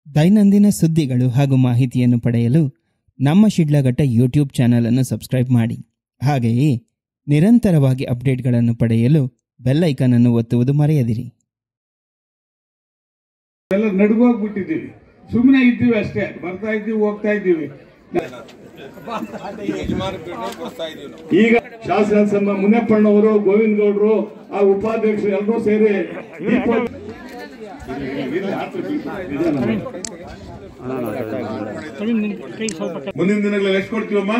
ದೈನಂದಿನ ಸುದ್ದಿಗಳು ಹಾಗೂ ಮಾಹಿತಿಯನ್ನು ಪಡೆಯಲು ನಮ್ಮ ಶಿಡ್ಲಘಟ್ಟ ಯೂಟ್ಯೂಬ್ ಚಾನಲ್ ಅನ್ನು ಸಬ್ಸ್ಕ್ರೈಬ್ ಮಾಡಿ ಹಾಗೆಯೇ ನಿರಂತರವಾಗಿ ಅಪ್ಡೇಟ್ಗಳನ್ನು ಪಡೆಯಲು ಬೆಲ್ ಐಕಾನ್ ಅನ್ನು ಒತ್ತುವುದು ಮರೆಯದಿರಿ ಎಲ್ಲ ನಡುಗೋಗ್ಬಿಟ್ಟಿದ್ದೀವಿ ಸುಮ್ಮನೆ ಇದ್ದೀವಿ ಅಷ್ಟೇ ಬರ್ತಾ ಇದ್ದೀವಿ ಹೋಗ್ತಾ ಇದ್ದೀವಿ ಈಗ ಶಾಸನ ಸಂಘ ಮುನಿಯಪ್ಪಣ್ಣವರು ಗೋವಿಂದ ಗೌಡರು ಆ ಉಪಾಧ್ಯಕ್ಷರು ಎಲ್ಲರೂ ಸೇರಿ ದೀಪೋತ್ಸವ ಮುಂದಿನ ದಿನಗಳಲ್ಲಿ ಎಷ್ಟು ಕೊಡ್ತೀವಮ್ಮ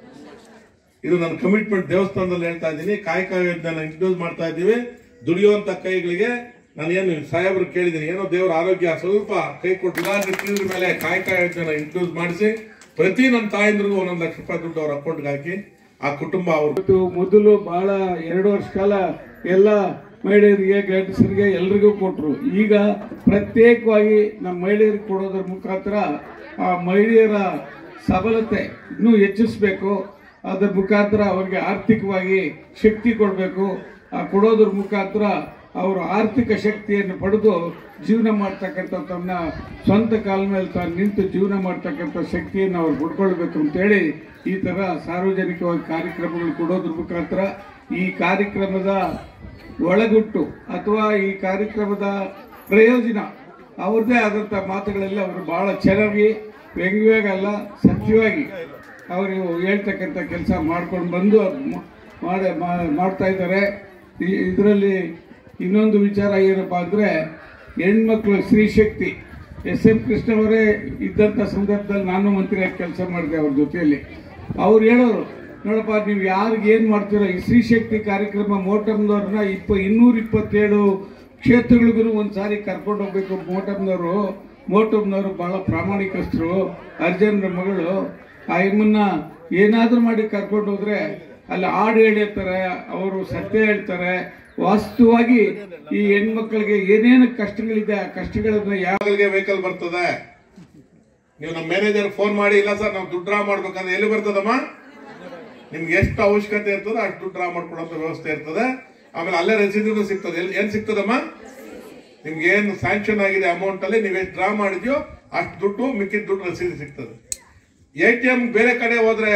ಇದು ನನ್ನ ಕಮಿಟ್ಮೆಂಟ್ ದೇವಸ್ಥಾನದಲ್ಲಿ ಹೇಳ್ತಾ ಇದ್ದೀನಿ ಕಾಯಕ ಯೋಜನೆ ಇಂಟ್ರೊಡ್ಯೂಸ್ ಮಾಡ್ತಾ ಇದ್ದೀವಿ ದುಡಿಯುವಂತ ಕೈಗಳಿಗೆ ನಾನು ಏನು ಸಾಹೇಬ್ರು ಕೇಳಿದ್ದೀನಿ ಏನೋ ದೇವರ ಆರೋಗ್ಯ ಸ್ವಲ್ಪ ಕೈ ಕೊಟ್ಟು ಇಲಾಖೆ ತಿಳಿದ್ರ ಮೇಲೆ ಕಾಯಕ ಯೋಜನೆ ಇಂಟ್ರೊಡ್ಯೂಸ್ ಮಾಡಿಸಿ ಪ್ರತಿ ನನ್ನ ತಾಯಂದ್ರಿಗೂ ಒಂದೊಂದು ಲಕ್ಷ ರೂಪಾಯಿ ದುಡ್ಡು ಅವ್ರ ಅಕೌಂಟ್ಗೆ ಹಾಕಿ ಆ ಕುಟುಂಬ ಅವರು ಮೊದಲು ಬಹಳ ಎರಡು ವರ್ಷ ಕಾಲ ಎಲ್ಲ ಮಹಿಳೆಯರಿಗೆ ಗಂಡಸರಿಗೆ ಎಲ್ರಿಗೂ ಕೊಟ್ರು ಈಗ ಪ್ರತ್ಯೇಕವಾಗಿ ನಮ್ಮ ಮಹಿಳೆಯರಿಗೆ ಕೊಡೋದ್ರ ಮುಖಾಂತರ ಆ ಮಹಿಳೆಯರ ಸಬಲತೆ ಇನ್ನೂ ಹೆಚ್ಚಿಸಬೇಕು ಅದರ ಮುಖಾಂತರ ಅವರಿಗೆ ಆರ್ಥಿಕವಾಗಿ ಶಕ್ತಿ ಕೊಡಬೇಕು ಆ ಕೊಡೋದ್ರ ಮುಖಾಂತರ ಅವರು ಆರ್ಥಿಕ ಶಕ್ತಿಯನ್ನು ಪಡೆದು ಜೀವನ ಮಾಡ್ತಕ್ಕಂಥ ತನ್ನ ಸ್ವಂತ ಕಾಲ ಮೇಲೆ ತಾನು ನಿಂತು ಜೀವನ ಮಾಡ್ತಕ್ಕಂಥ ಶಕ್ತಿಯನ್ನು ಅವ್ರು ಪಡ್ಕೊಳ್ಬೇಕು ಅಂತೇಳಿ ಈ ಥರ ಸಾರ್ವಜನಿಕವಾಗಿ ಕಾರ್ಯಕ್ರಮಗಳು ಕೊಡೋದ್ರ ಮುಖಾಂತರ ಈ ಕಾರ್ಯಕ್ರಮದ ಒಳಗುಟ್ಟು ಅಥವಾ ಈ ಕಾರ್ಯಕ್ರಮದ ಪ್ರಯೋಜನ ಅವ್ರದ್ದೇ ಆದಂಥ ಮಾತುಗಳಲ್ಲಿ ಅವರು ಬಹಳ ಚೆನ್ನಾಗಿ ವ್ಯಂಗ್ಯವಾಗಿ ಅಲ್ಲ ಸತ್ಯವಾಗಿ ಅವರು ಹೇಳ್ತಕ್ಕಂಥ ಕೆಲಸ ಮಾಡ್ಕೊಂಡು ಬಂದು ಅದ್ ಮ- ಮಾಡಿ ಮಾ- ಮಾಡ್ತಾ ಇದ್ದಾರೆ ಇದರಲ್ಲಿ ಇನ್ನೊಂದು ವಿಚಾರ ಏನಪ್ಪ ಅಂದರೆ ಹೆಣ್ಮಕ್ಳು ಸ್ತ್ರೀಶಕ್ತಿ ಎಸ್ ಎಂ ಕೃಷ್ಣವರೇ ಇದ್ದಂಥ ಸಂದರ್ಭದಲ್ಲಿ ನಾನು ಮಂತ್ರಿಯಾಗಿ ಕೆಲಸ ಮಾಡಿದೆ ಅವ್ರ ಜೊತೆಯಲ್ಲಿ ಅವ್ರು ಹೇಳೋರು ನೋಡಪ್ಪ ನೀವು ಯಾರಿಗೆ ಏನು ಮಾಡ್ತೀರೋ ಈ ಸ್ತ್ರೀಶಕ್ತಿ ಕಾರ್ಯಕ್ರಮ ಮೋಟಮ್ದವ್ರನ್ನ ಇಪ್ಪ ಇನ್ನೂರ ಇಪ್ಪತ್ತೇಳು ಕ್ಷೇತ್ರಗಳಿಗೂ ಒಂದು ಸಾರಿ ಕರ್ಕೊಂಡು ಹೋಗ್ಬೇಕು ಮೋಟಮ್ನವರು ಮೋಟಮ್ನವರು ಬಹಳ ಪ್ರಾಮಾಣಿಕಸ್ಥರು ಅರ್ಜುನರ ಮಗಳು ಆ ಎಮ್ಮನ್ನ ಏನಾದರೂ ಮಾಡಿ ಕರ್ಕೊಂಡು ಹೋದ್ರೆ ಅಲ್ಲಿ ಹಾಡು ಹೇಳಿರ್ತಾರೆ ಅವರು ಸತ್ಯ ಹೇಳ್ತಾರೆ ವಾಸ್ತವವಾಗಿ ಈ ಹೆಣ್ಮಕ್ಳಿಗೆ ಏನೇನು ಕಷ್ಟಗಳಿದೆ ಆ ಕಷ್ಟಗಳನ್ನ ಯಾವಾಗಲಿಗೆ ವೆಹಿಕಲ್ ಬರ್ತದೆ ನೀವು ನಮ್ಮ ಮ್ಯಾನೇಜರ್ ಫೋನ್ ಮಾಡಿ ಇಲ್ಲ ಸರ್ ನಾವು ದುಡ್ಡು ಡ್ರಾ ಮಾಡ್ಬೇಕಂದ್ರೆ ಎಲ್ಲಿ ಬರ್ತದಮ್ಮ ನಿಮ್ಗೆ ಎಷ್ಟು ಅವಶ್ಯಕತೆ ಇರ್ತದೆ ಅಷ್ಟು ದುಡ್ಡು ಡ್ರಾ ಮಾಡ್ಕೊಡೋಂಥ ವ್ಯವಸ್ಥೆ ಇರ್ತದೆ ಆಮೇಲೆ ಅಲ್ಲೇ ರಸೀದಿನೂ ಸಿಗ್ತದೆ ಎಲ್ಲಿ ಏನ್ ಸಿಗ್ತದಮ್ಮ ನಿಮ್ಗೆ ಏನು ಸ್ಯಾಂಕ್ಷನ್ ಆಗಿದೆ ಅಮೌಂಟ್ ಅಲ್ಲಿ ನೀವು ಎಷ್ಟು ಡ್ರಾ ಮಾಡಿದ್ಯೋ ಅಷ್ಟು ದುಡ್ಡು ಮಿಕ್ಕಿದ ದುಡ್ಡು ರಸೀದಿ ಸಿಗ್ತದೆ ಎ ಟಿ ಎಂ ಬೇರೆ ಕಡೆ ಹೋದ್ರೆ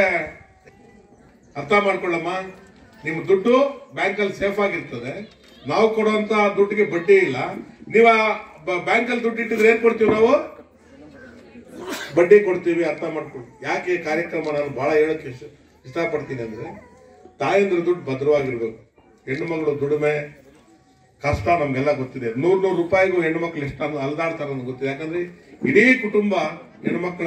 ಅರ್ಥ ಮಾಡ್ಕೊಳ್ಳಮ್ಮ ನಿಮ್ಮ ದುಡ್ಡು ಬ್ಯಾಂಕಲ್ಲಿ ಸೇಫ್ ಆಗಿರ್ತದೆ ನಾವು ಕೊಡುವಂತ ದುಡ್ಡಿಗೆ ಬಡ್ಡಿ ಇಲ್ಲ ನೀವ ಬ್ಯಾಂಕಲ್ಲಿ ದುಡ್ಡು ಇಟ್ಟಿದ್ರೆ ಏನ್ ಕೊಡ್ತೀವಿ ನಾವು ಬಡ್ಡಿ ಕೊಡ್ತೀವಿ ಅರ್ಥ ಮಾಡ್ಕೊಳ್ಳಿ ಯಾಕೆ ಈ ಕಾರ್ಯಕ್ರಮ ನಾನು ಬಹಳ ಹೇಳಕ್ಕೆ ಇಷ್ಟ- ಇಷ್ಟಪಡ್ತೀನಿ ಅಂದ್ರೆ ತಾಯಂದ್ರ ದುಡ್ಡು ಭದ್ರವಾಗಿರ್ಬೇಕು ಹೆಣ್ಣು ಮಗಳು ದುಡಿಮೆ ಕಷ್ಟ ನಮ್ಗೆಲ್ಲ ಗೊತ್ತಿದೆ ನೂರ್ ನೂರು ರೂಪಾಯಿಗೂ ಹೆಣ್ಣು ಮಕ್ಳು ಎಷ್ಟು ಅಲ್ದಾಡ್ತಾರೆ ನನಗೆ ಗೊತ್ತಿದೆ ಯಾಕಂದ್ರೆ ಇಡೀ ಕುಟುಂಬ ಹೆಣ್ಮಕ್ಳ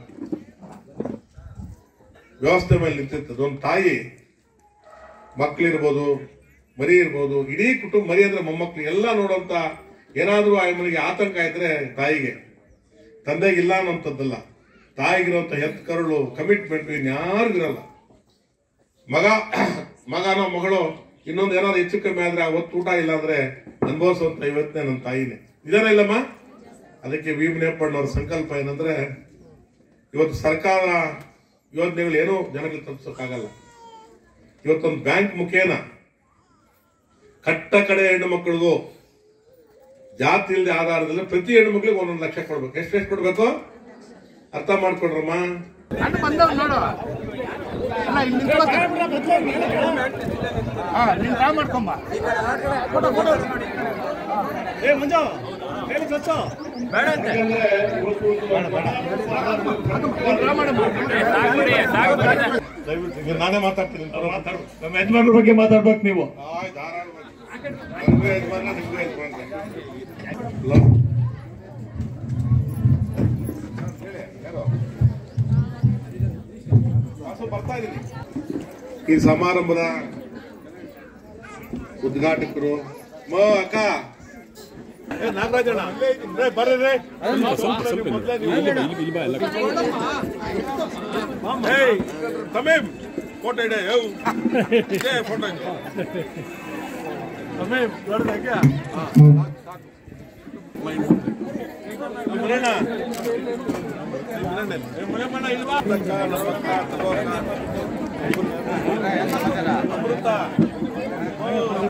ವ್ಯವಸ್ಥೆ ಮೇಲೆ ನಿಂತಿರ್ತದೆ ಒಂದು ತಾಯಿ ಮಕ್ಳಿರ್ಬೋದು ಮರಿ ಇರ್ಬೋದು ಇಡೀ ಕುಟುಂಬ ಮರಿ ಅಂದ್ರೆ ಮೊಮ್ಮಕ್ಳು ಎಲ್ಲ ನೋಡುವಂತ ಏನಾದ್ರೂ ಆ ಮನೆಗೆ ಆತಂಕ ಇದ್ರೆ ತಾಯಿಗೆ ತಂದೆಗೆ ಇಲ್ಲ ಅನ್ನೋಂಥದ್ದಲ್ಲ ತಾಯಿಗಿರುವಂತ ಹೆತ್ ಕರುಳು ಕಮಿಟ್ಮೆಂಟ್ ಇನ್ಯಾರಿಗಿರಲ್ಲ ಮಗ ಮಗನೋ ಮಗಳು ಇನ್ನೊಂದು ಏನಾದ್ರು ಹೆಚ್ಚು ಕಮ್ಮಿ ಆದ್ರೆ ಆ ಹೊತ್ತು ಊಟ ಇಲ್ಲ ಅಂದ್ರೆ ಅನುಭವಿಸುವಂತ ಇವತ್ತೇ ನನ್ನ ತಾಯಿನೇ ಇದಾನೆ ಇಲ್ಲಮ್ಮ ಅದಕ್ಕೆ ವಿ ಮುನಿಯಪ್ಪಣ್ಣವ್ರ ಸಂಕಲ್ಪ ಏನಂದ್ರೆ ಇವತ್ತು ಸರ್ಕಾರ ಯೋಜನೆಗಳು ಏನೂ ಜನಗಳಿಗೆ ತಲುಪಿಸೋಕ್ಕಾಗಲ್ಲ ಇವತ್ತೊಂದು ಬ್ಯಾಂಕ್ ಮುಖೇನ ಕಟ್ಟ ಕಡೆ ಹೆಣ್ಣು ಮಕ್ಕಳಿಗೂ ಜಾತಿ ಇಲ್ಲದೆ ಆಧಾರದಲ್ಲಿ ಪ್ರತಿ ಹೆಣ್ಣು ಮಕ್ಕಳಿಗೆ ಒಂದೊಂದು ಲಕ್ಷ ಕೊಡ್ಬೇಕು ಎಷ್ಟು ಎಷ್ಟು ಕೊಡ್ಬೇಕು ಅರ್ಥ ಮಾಡ್ಕೊಡ್ರಮ್ಮ ಕಣ್ಣು ಬಂದವ್ ನೋಡು ಅಲ್ಲ ಇಲ್ಲಿ ನಿಂತ್ಕೊತಾರೆ ಹಾ ನೀನ್ ಡ್ರಾ ಮಾಡ್ಕೊಂಬ ಫೋಟೋ ಫೋಟೋ ಏ ಮಂಜು ಹೇಳಿ ಸ್ವಚ್ಛ ಬೇಡ ಅಂತೆ ಡ್ರಾ ಮಾಡಮ್ಮ ದಯವಿಟ್ಟು ಈಗ ನಾನೇ ಮಾತಾಡ್ತೀನಿ ನಮ್ಮ ಯಜಮಾನ್ರ ಬಗ್ಗೆ ಮಾತಾಡ್ಬೇಕು ನೀವು ಈ ಸಮಾರಂಭದ ಉದ್ಘಾಟಕರು ಮ ಅಕ್ಕ ಏ, ನಾಗರಾಜಣ್ಣ ಏ, ಬರ್ರಿ ರೀ. ಮೊದ್ಲೇ ನೀವು- ಏಯ್, ತಮೀಮ್ ಫೋಟೋ ಇಡೆ ಯೋ. ಇದೇ ಫೋಟೋ ಇದೆ. ತಮೀಮ್ ನೋಡ್ದಾಗ್ಯಾ? ಹಾ, ಸಾಕು, ಸಾಕು. ಮುರಣ್ಣ. ಏ, ಮುನಿಯಪ್ಪಣ್ಣ, ಇಲ್ಲಿ ಬಾ. ಅಕ್ಕ, ನಮ್ಮ ಅಕ್ಕ, ತಗೋ ಅಕ್ಕ. ಅಮೃತ.